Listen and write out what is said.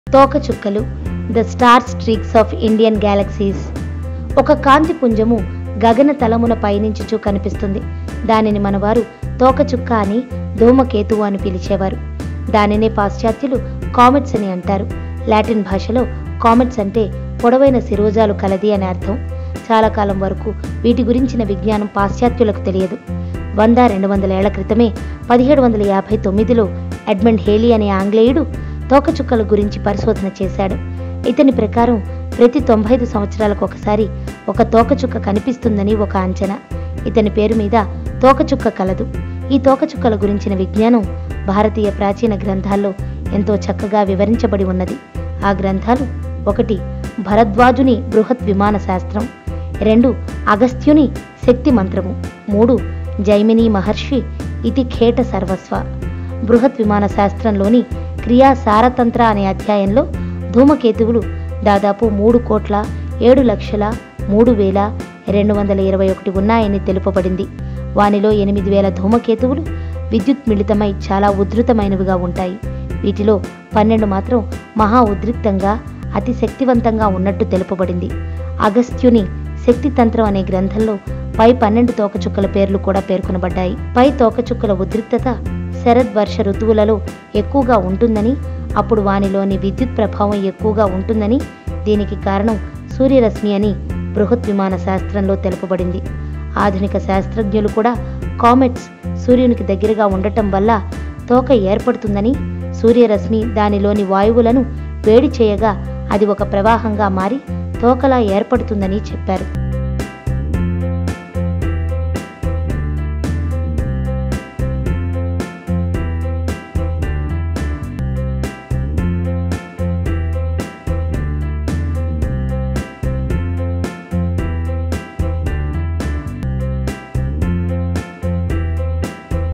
తోకచుక్కలు the star streaks of Indian galaxies ఒక కాంతి పుంజము గగన తలమున పయనించుచూ కనిపిస్తుంది దానిని మనవారు తోకచుక్క అని ధూమకేతువు అని పిలిచేవారు దానినే పాశ్చాత్యులు కామెట్స్ అని అంటారు లాటిన్ భాషలో కామెట్స్ అంటే పొడవైన శిరోజాలు కలది అని అర్థం చాలా కాలం వరకు వీటి గురించిన విజ్ఞానం పాశ్చాత్యులకు తెలియదు వంద రెండు వందల ఏళ్ల క్రితమే పదిహేడు వందల యాభై తొమ్మిదిలో ఎడ్మండ్ హేలీ అనే ఆంగ్లేయుడు తోకచుక్కల గురించి పరిశోధన చేశాడు ఇతని ప్రకారం ప్రతి తొంభై ఐదు సంవత్సరాలకు ఒకసారి ఒక తోకచుక్క కనిపిస్తుందని ఒక అంచనా ఇతని పేరు మీద తోకచుక్క కలదు ఈ తోకచుక్కల గురించిన విజ్ఞానం భారతీయ ప్రాచీన గ్రంథాల్లో ఎంతో చక్కగా వివరించబడి ఉన్నది ఆ గ్రంథాలు ఒకటి భరద్వాజుని బృహత్ విమాన శాస్త్రం రెండు అగస్త్యుని శక్తి మంత్రము మూడు జైమిని మహర్షి ఇతి ఖేట సర్వస్వ బృహత్ విమాన శాస్త్రంలోని క్రియా సారతంత్ర అనే అధ్యాయంలో ధూమకేతువులు దాదాపు మూడు కోట్ల ఏడు లక్షల మూడు వేల రెండు వందల ఇరవై ఒకటి ఉన్నాయని తెలుపబడింది వానిలో ఎనిమిది వేల ధూమకేతువులు విద్యుత్ మిళితమై చాలా ఉధృతమైనవిగా ఉంటాయి వీటిలో పన్నెండు మాత్రం మహా ఉద్రిక్తంగా అతి శక్తివంతంగా ఉన్నట్టు తెలుపబడింది అగస్త్యుని శక్తి తంత్రం అనే గ్రంథంలో పై పన్నెండు తోకచుక్కల పేర్లు కూడా పేర్కొనబడ్డాయి పై తోకచుక్కల ఉద్రిక్తత శరద్ వర్ష ఋతువులలో ఎక్కువగా ఉంటుందని అప్పుడు వానిలోని విద్యుత్ ప్రభావం ఎక్కువగా ఉంటుందని దీనికి కారణం సూర్యరశ్మి అని బృహత్ విమాన శాస్త్రంలో తెలుపబడింది ఆధునిక శాస్త్రజ్ఞులు కూడా కామెట్స్ సూర్యునికి దగ్గరగా ఉండటం వల్ల తోక ఏర్పడుతుందని సూర్యరశ్మి దానిలోని వాయువులను వేడి చేయగా అది ఒక ప్రవాహంగా మారి తోకలా ఏర్పడుతుందని చెప్పారు